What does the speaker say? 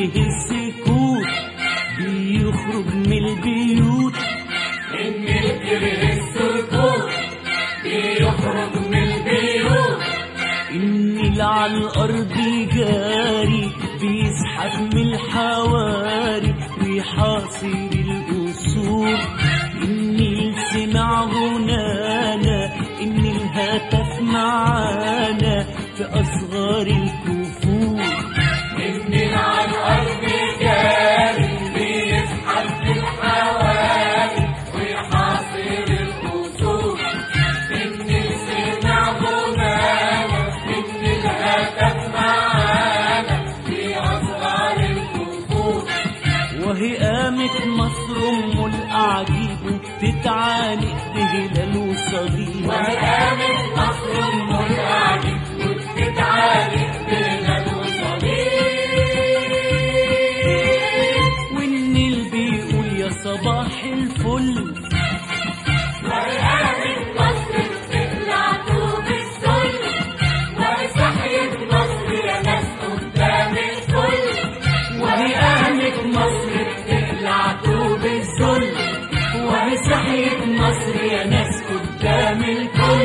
كره السكوت بيخرج من البيوت النيل كره السكوت بيخرج من البيوت النيل على الأرض جاري بيزحف من الحواري ويحاصر القصور النيل سمع غنانا النيل هتف معانا في أصغار الكفور النيل على الأرض جاري بيزحف في الحواري ويحاصر القصور النيل سمع غنانا النيل هتف معانا في أصغار الكفور وهي قامت مصر أم الأعجيب وبتتعانق بهلال وصليب وقامت مصر أم الأعجب وبتتعالج بين الوصلين والنيل بيقول يا صباح الفل وقامت مصر بتطلع طوب السل وصحيت مصر يا ناس قدام الكل وهي قامت مصر بتقلع طوب الذل وهي صحيت مصر يا ناس قدام الكل